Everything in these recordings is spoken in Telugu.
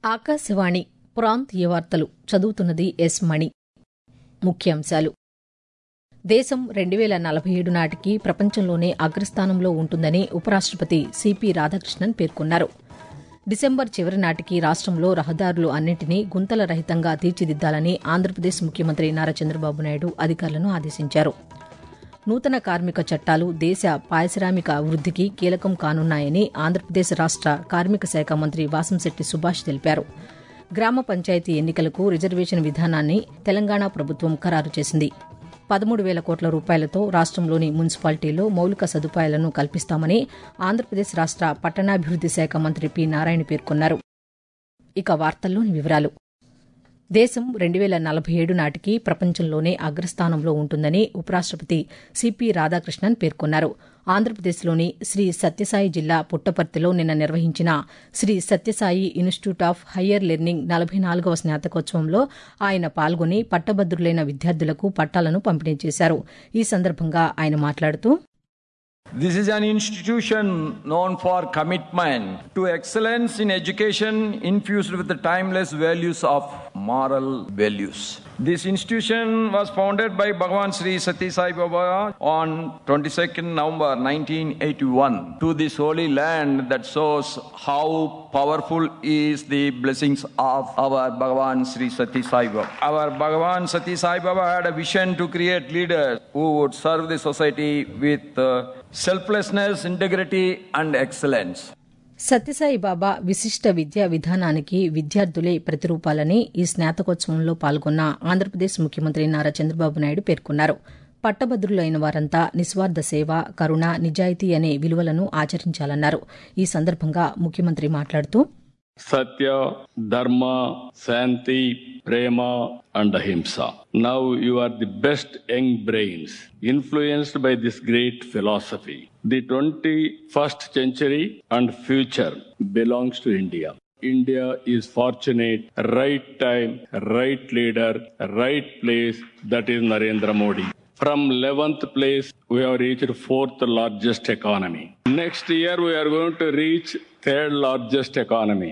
ఆకాశవాణి ప్రాంతీయ వార్తలు చదువుతున్నది ఎస్ మణి ముఖ్యాంశాలు దేశం రెండు వేల నలభై ఏడు నాటికి ప్రపంచంలోనే అగ్రస్థానంలో ఉంటుందని ఉపరాష్టపతి సిపి రాధాకృష్ణన్ పేర్కొన్నారు డిసెంబర్ చివరి నాటికి రాష్టంలో రహదారులు అన్నింటినీ గుంతల రహితంగా తీర్చిదిద్దాలని ఆంధ్రప్రదేశ్ ముఖ్యమంత్రి నారా చంద్రబాబు నాయుడు అధికారులను ఆదేశించారు నూతన కార్మిక చట్టాలు దేశ పారిశ్రామిక అభివృద్దికి కీలకం కానున్నాయని ఆంధ్రప్రదేశ్ రాష్ట కార్మిక శాఖ మంత్రి వాసంశెట్టి సుభాష్ తెలిపారు గ్రామ పంచాయతీ ఎన్నికలకు రిజర్వేషన్ విధానాన్ని తెలంగాణ ప్రభుత్వం ఖరారు చేసింది పదమూడు వేల కోట్ల రూపాయలతో రాష్టంలోని మున్సిపాలిటీల్లో మౌలిక సదుపాయాలను కల్పిస్తామని ఆంధ్రప్రదేశ్ రాష్ట పట్టణాభివృద్ది శాఖ మంత్రి పి నారాయణ పేర్కొన్నారు ఇక వార్తల్లోని వివరాలు దేశం రెండు వేల నలభై ఏడు నాటికి ప్రపంచంలోనే అగ్రస్థానంలో ఉంటుందని ఉపరాష్టపతి సిపి రాధాకృష్ణన్ పేర్కొన్నారు ఆంధ్రప్రదేశ్లోని శ్రీ సత్యసాయి జిల్లా పుట్టపర్తిలో నిన్న నిర్వహించిన Sri Sathya Sai institute of higher learning నలభై నాలుగవ స్నాతకోత్సవంలో ఆయన పాల్గొని పట్టభద్రులైన విద్యార్థులకు పట్టాలను పంపిణీ చేశారు ఈ సందర్భంగా ఆయన మాట్లాడుతూ This is an institution known for commitment to excellence in education infused with the timeless values of moral values. This institution was founded by Bhagavan Sri Sati Sai Baba on 22nd November 1981 to this holy land that shows how powerful is the blessings of our Bhagavan Sri Sati Sai Baba. Our Bhagavan Sati Sai Baba had a vision to create leaders who would serve the society with uh, selflessness, integrity, and excellence. Sathya Sai బాబా విశిష్ట విద్యా విధానానికి విద్యార్థులే ప్రతిరూపాలని ఈ స్నాతకోత్సవంలో పాల్గొన్న ఆంధ్రప్రదేశ్ ముఖ్యమంత్రి నారా చంద్రబాబు నాయుడు పేర్కొన్నారు పట్టభద్రులైన వారంతా నిస్వార్థ సేవ కరుణ నిజాయితీ అనే విలువలను ఆచరించాలన్నారు ఈ సందర్భంగా ముఖ్యమంత్రి మాట్లాడుతూ Sathya Dharma Shanti Prema and Ahimsa now you are the best young brains influenced by this great philosophy the twenty first century and future belongs to India India is fortunate, right time, right leader, right place, that is Narendra Modi. From 11th place, we have reached fourth largest economy. Next year, we are going to reach third largest economy.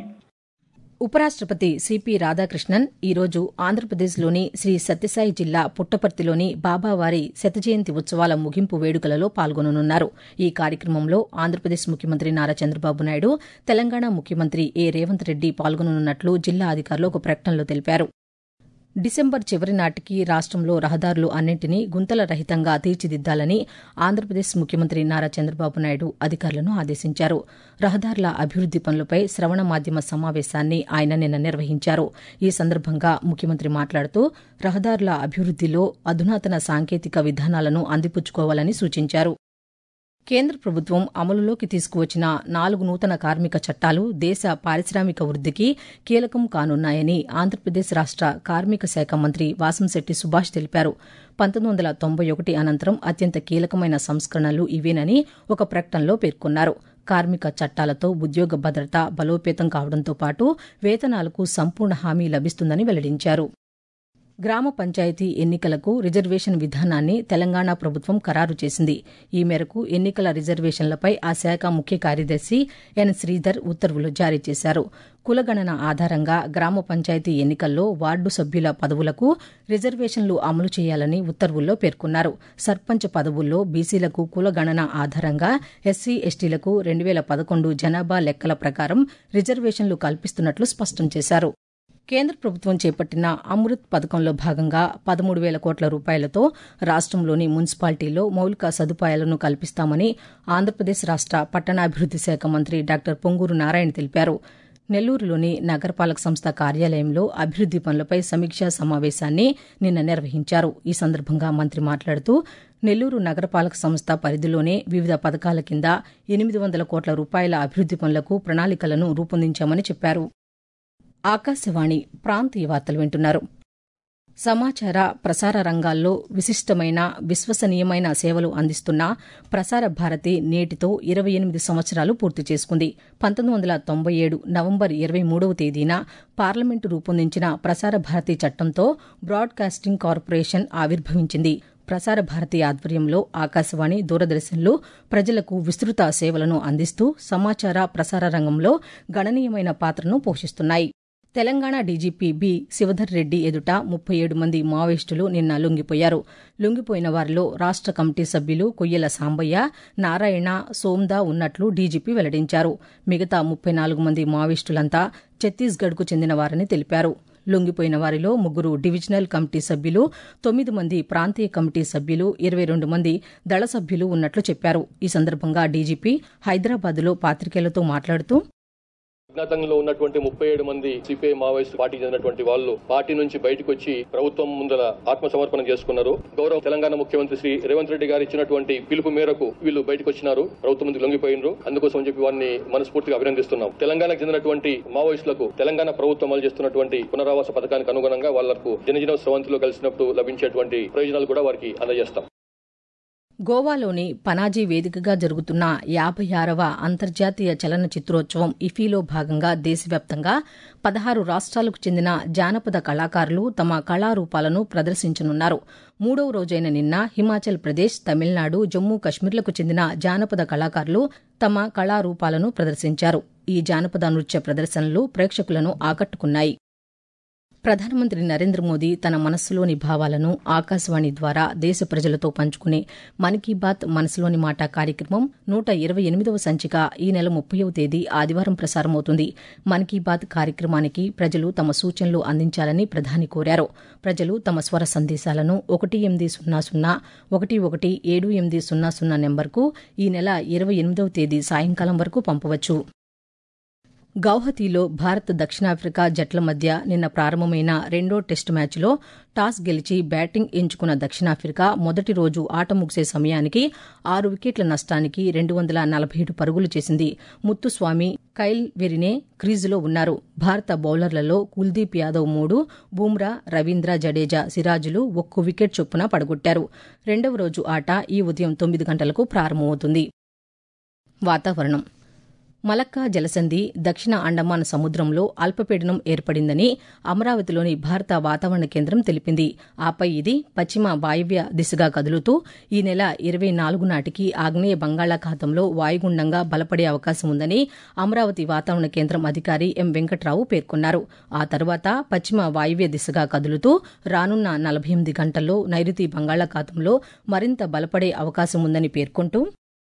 ఉపరాష్టపతి సిపి రాధాకృష్ణన్ ఈరోజు ఆంధ్రప్రదేశ్లోని శ్రీ సత్యసాయి జిల్లా పుట్టపర్తిలోని బాబావారి శతజయంతి ఉత్సవాల ముగింపు వేడుకలలో పాల్గొననున్నారు ఈ కార్యక్రమంలో ఆంధ్రప్రదేశ్ ముఖ్యమంత్రి నారా చంద్రబాబు నాయుడు తెలంగాణ ముఖ్యమంత్రి ఏ రేవంత్ రెడ్డి పాల్గొననున్నట్లు జిల్లా అధికారులు ఒక ప్రకటనలో తెలిపారు డిసెంబర్ చివరి నాటికి రాష్టంలో రహదారులు అన్నింటినీ గుంతల రహితంగా తీర్చిదిద్దాలని ఆంధ్రప్రదేశ్ ముఖ్యమంత్రి నారా చంద్రబాబు నాయుడు అధికారులను ఆదేశించారు రహదారుల అభివృద్ది పనులపై శ్రవణ మాధ్యమ సమావేశాన్ని ఆయన నిన్న నిర్వహించారు ఈ సందర్భంగా ముఖ్యమంత్రి మాట్లాడుతూ రహదారుల అభివృద్దిలో అధునాతన సాంకేతిక విధానాలను అందిపుచ్చుకోవాలని సూచించారు కేంద్ర ప్రభుత్వం అమలులోకి తీసుకువచ్చిన నాలుగు నూతన కార్మిక చట్టాలు దేశ పారిశ్రామిక వృద్దికి కీలకం కానున్నాయని ఆంధ్రప్రదేశ్ రాష్ట కార్మిక శాఖ మంత్రి వాసంశెట్టి సుభాష్ తెలిపారు పంతొమ్మిది వందల తొంభై ఒకటి అనంతరం అత్యంత కీలకమైన సంస్కరణలు ఇవేనని ఒక ప్రకటనలో పేర్కొన్నారు కార్మిక చట్టాలతో ఉద్యోగ భద్రత బలోపేతం కావడంతో పాటు వేతనాలకు సంపూర్ణ హామీ లభిస్తుందని వెల్లడించారు గ్రామ పంచాయతీ ఎన్నికలకు రిజర్వేషన్ విధానాన్ని తెలంగాణ ప్రభుత్వం ఖరారు చేసింది ఈ మేరకు ఎన్నికల రిజర్వేషన్లపై ఆ శాఖ ముఖ్య కార్యదర్శి ఎన్ శ్రీధర్ ఉత్తర్వులు జారీ చేశారు కులగణన ఆధారంగా గ్రామ పంచాయతీ ఎన్నికల్లో వార్డు సభ్యుల పదవులకు రిజర్వేషన్లు అమలు చేయాలని ఉత్తర్వుల్లో పేర్కొన్నారు సర్పంచ్ పదవుల్లో బీసీలకు కులగణన ఆధారంగా ఎస్సీ ఎస్టీలకు రెండు వేల పదకొండు జనాభా లెక్కల ప్రకారం రిజర్వేషన్లు కల్పిస్తున్నట్లు స్పష్టం చేశారు కేంద్ర ప్రభుత్వం చేపట్టిన అమృత్ పథకంలో భాగంగా పదమూడు వేల కోట్ల రూపాయలతో రాష్టంలోని మున్సిపాలిటీల్లో మౌలిక సదుపాయాలను కల్పిస్తామని ఆంధ్రప్రదేశ్ రాష్ట పట్టణాభివృద్ది శాఖ మంత్రి డాక్టర్ పొంగూరు నారాయణ తెలిపారు నెల్లూరులోని నగరపాలక సంస్థ కార్యాలయంలో అభివృద్ది పనులపై సమీక్షా సమావేశాన్ని నిన్న నిర్వహించారు ఈ సందర్భంగా మంత్రి మాట్లాడుతూ నెల్లూరు నగరపాలక సంస్థ పరిధిలోనే వివిధ పథకాల కింద ఎనిమిది వందల కోట్ల రూపాయల అభివృద్ది పనులకు ప్రణాళికలను రూపొందించామని చెప్పారు ఆకాశవాణి ప్రాంతీయ వార్తలు వింటున్నారు సమాచార ప్రసార రంగాల్లో విశిష్టమైన విశ్వసనీయమైన సేవలు అందిస్తున్న ప్రసార భారతి నేటితో ఇరవై ఎనిమిది సంవత్సరాలు పూర్తి చేసుకుంది పంతొమ్మిది వందల తొంభై ఏడు నవంబర్ ఇరవై మూడవ తేదీన పార్లమెంటు రూపొందించిన ప్రసార భారతి చట్టంతో బ్రాడ్కాస్టింగ్ కార్పొరేషన్ ఆవిర్భవించింది ప్రసార భారతి ఆధ్వర్యంలో ఆకాశవాణి దూరదర్శన్లు ప్రజలకు విస్తృత సేవలను అందిస్తూ సమాచార ప్రసార రంగంలో గణనీయమైన పాత్రను పోషిస్తున్నాయి తెలంగాణ డీజీపీ బి శివధర్ రెడ్డి ఎదుట ముప్పై ఏడు మంది మావోయిస్టులు నిన్న లొంగిపోయారు లొంగిపోయిన వారిలో రాష్ట కమిటీ సభ్యులు కొయ్యల సాంబయ్య నారాయణ సోమ్దా ఉన్నట్లు డీజీపీ వెల్లడించారు మిగతా ముప్పై నాలుగు మంది మావోయిస్టులంతా ఛత్తీస్గఢ్కు చెందినవారని తెలిపారు లొంగిపోయిన వారిలో ముగ్గురు డివిజనల్ కమిటీ సభ్యులు తొమ్మిది మంది ప్రాంతీయ కమిటీ సభ్యులు ఇరవై రెండు మంది దళ సభ్యులు ఉన్నట్లు చెప్పారు ఈ సందర్భంగా డీజీపీ హైదరాబాద్లో పాతికేయులతో మాట్లాడుతూ అజ్ఞాతంలో ఉన్నటువంటి ముప్పై ఏడు మంది సిపిఐ మావోయిస్ట్ పార్టీకి చెందినటువంటి వాళ్ళు పార్టీ నుంచి బయటకు వచ్చి ప్రభుత్వం ముందర ఆత్మ సమర్పణ చేసుకున్నారు గౌరవ తెలంగాణ ముఖ్యమంత్రి శ్రీ రేవంత్ రెడ్డి గారు ఇచ్చినటువంటి పిలుపు మేరకు వీళ్ళు బయటకు వచ్చినారు ప్రభుత్వం ముందుకు లొంగిపోయినారు అందుకోసం అని చెప్పి వారిని మనస్ఫూర్తిగా అభినందిస్తున్నాం తెలంగాణకు చెందినటువంటి మావోయిస్టులకు తెలంగాణ ప్రభుత్వం అమలు చేస్తున్నటువంటి పునరావాస పథకానికి అనుగుణంగా వాళ్లకు జనజీవన స్రవంతిలో కలిసినప్పుడు లభించేటువంటి ప్రయోజనాలు కూడా వారికి అందజేస్తాం గోవాలోని పనాజీ వేదికగా జరుగుతున్న యాభై ఆరవ అంతర్జాతీయ చలన చిత్రోత్సవం ఇఫీలో భాగంగా దేశవ్యాప్తంగా పదహారు రాష్ట్రాలకు చెందిన జానపద కళాకారులు తమ కళారూపాలను ప్రదర్శించనున్నారు మూడవ రోజైన నిన్న హిమాచల్ ప్రదేశ్ తమిళనాడు జమ్మూ కశ్మీర్లకు చెందిన జానపద కళాకారులు తమ కళారూపాలను ప్రదర్శించారు ఈ జానపద నృత్య ప్రదర్శనలు ప్రేక్షకులను ఆకట్టుకున్నాయి ప్రధానమంత్రి నరేంద్ర మోదీ తన మనస్సులోని భావాలను ఆకాశవాణి ద్వారా దేశ ప్రజలతో పంచుకునే మన్ కీ బాత్ మనసులోని మాట కార్యక్రమం నూట ఇరవై ఎనిమిదవ సంచిక ఈ నెల ముప్పైవ తేదీ ఆదివారం ప్రసారమవుతుంది మన్ కీ బాత్ కార్యక్రమానికి ప్రజలు తమ సూచనలు అందించాలని ప్రధాని కోరారు ప్రజలు తమ స్వర సందేశాలను ఒకటి ఎనిమిది సున్నా సున్నా ఒకటి ఒకటి ఏడు ఎనిమిది సున్నా సున్నా నెంబర్కు ఈ నెల ఇరవై ఎనిమిదవ తేదీ సాయంకాలం వరకు పంపవచ్చు గౌహతిలో భారత్ దక్షిణాఫ్రికా జట్ల మధ్య నిన్న ప్రారంభమైన రెండో టెస్టు మ్యాచ్లో టాస్ గెలిచి బ్యాటింగ్ ఎంచుకున్న దక్షిణాఫ్రికా మొదటి రోజు ఆట ముగిసే సమయానికి ఆరు వికెట్ల నష్టానికి రెండు వందల నలభై ఏడు పరుగులు చేసింది ముత్తుస్వామి కైల్ వెరినే క్రీజులో ఉన్నారు భారత బౌలర్లలో కుల్దీప్ యాదవ్ మూడు బూమ్రా రవీంద్ర జడేజా సిరాజులు ఒక్కో వికెట్ చొప్పున పడగొట్టారు రెండవ రోజు ఆట ఈ ఉదయం తొమ్మిది గంటలకు ప్రారంభమవుతుంది వాతావరణం మలక్కా జలసంధి దక్షిణ అండమాన్ సముద్రంలో అల్పపీడనం ఏర్పడిందని అమరావతిలోని భారత వాతావరణ కేంద్రం తెలిపింది ఆపై ఇది పశ్చిమ వాయువ్య దిశగా కదులుతూ ఈ నెల ఇరవై నాలుగు నాటికి ఆగ్నేయ బంగాళాఖాతంలో వాయుగుండంగా బలపడే అవకాశం ఉందని అమరావతి వాతావరణ కేంద్రం అధికారి ఎం వెంకట్రావు పేర్కొన్నారు ఆ తర్వాత పశ్చిమ వాయువ్య దిశగా కదులుతూ రానున్న నలభై ఎనిమిది గంటల్లో నైరుతి బంగాళాఖాతంలో మరింత బలపడే అవకాశం ఉందని పేర్కొంటూ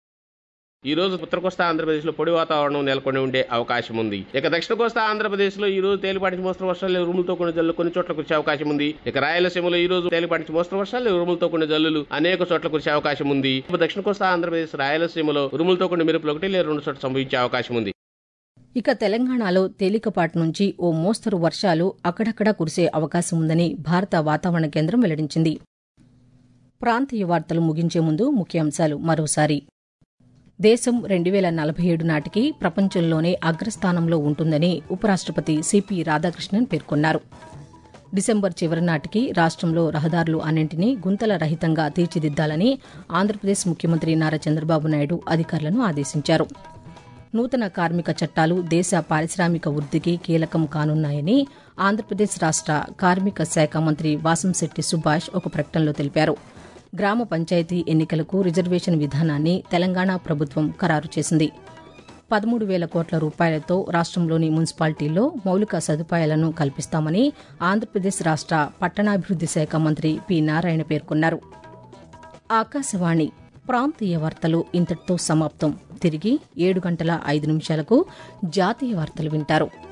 ఈ రోజు ఉత్తర కోస్తా ఆంధ్రప్రదేశ్ లో పొడి వాతావరణం నెలకొని ఉండే అవకాశం ఉంది ఇక దక్షిణ కోస్తా ఆంధ్రప్రదేశ్ లో ఈ రోజు తేలిపాటి మోస్తరు వర్షాలు ఉరుములతో కొన్ని జల్లు కొన్ని చోట్ల కురిసే అవకాశం ఉంది ఇక రాయలసీమలో ఈ రోజు తేలిపాటి మోస్తరు వర్షాలు ఉరుములతో కొన్ని జల్లులు అనేక చోట్ల కురిసే అవకాశం ఉంది దక్షిణ కోస్తా ఆంధ్రప్రదేశ్ రాయలసీమలో ఉరుములతో కొన్ని మెరుపులు ఒకటి లేదా రెండు చోట్ల సంభవించే అవకాశం ఉంది ఇక తెలంగాణలో తేలికపాటి నుంచి ఓ మోస్తరు వర్షాలు అక్కడక్కడా కురిసే అవకాశం ఉందని భారత వాతావరణ కేంద్రం వెల్లడించింది ప్రాంతీయ వార్తలు ముగించే ముందు ముఖ్యాంశాలు మరోసారి దేశం రెండు వేల నలభై ఏడు నాటికి ప్రపంచంలోనే అగ్రస్థానంలో ఉంటుందని ఉపరాష్టపతి సిపి రాధాకృష్ణన్ పేర్కొన్నారు డిసెంబర్ చివరి నాటికి రాష్ట్రంలో రహదారులు అన్నింటినీ గుంతల రహితంగా తీర్చిదిద్దాలని ఆంధ్రప్రదేశ్ ముఖ్యమంత్రి నారా చంద్రబాబు నాయుడు అధికారులను ఆదేశించారు నూతన కార్మిక చట్టాలు దేశ పారిశ్రామిక వృద్దికి కీలకం కానున్నాయని ఆంధ్రప్రదేశ్ రాష్ట కార్మిక శాఖ మంత్రి వాసంశెట్టి సుభాష్ ఒక ప్రకటనలో తెలిపారు గ్రామ పంచాయతీ ఎన్నికలకు రిజర్వేషన్ విధానాన్ని తెలంగాణ ప్రభుత్వం ఖరారు చేసింది పదమూడు వేల కోట్ల రూపాయలతో రాష్ట్రంలోని మున్సిపాలిటీల్లో మౌలిక సదుపాయాలను కల్పిస్తామని ఆంధ్రప్రదేశ్ రాష్ట పట్టణాభివృద్ది శాఖ మంత్రి పి నారాయణ పేర్కొన్నారు ఆకాశవాణి ప్రాంతీయ వార్తలు ఇంతటితో సమాప్తం తిరిగి ఏడు గంటల ఐదు నిమిషాలకు జాతీయ వార్తలు వింటారు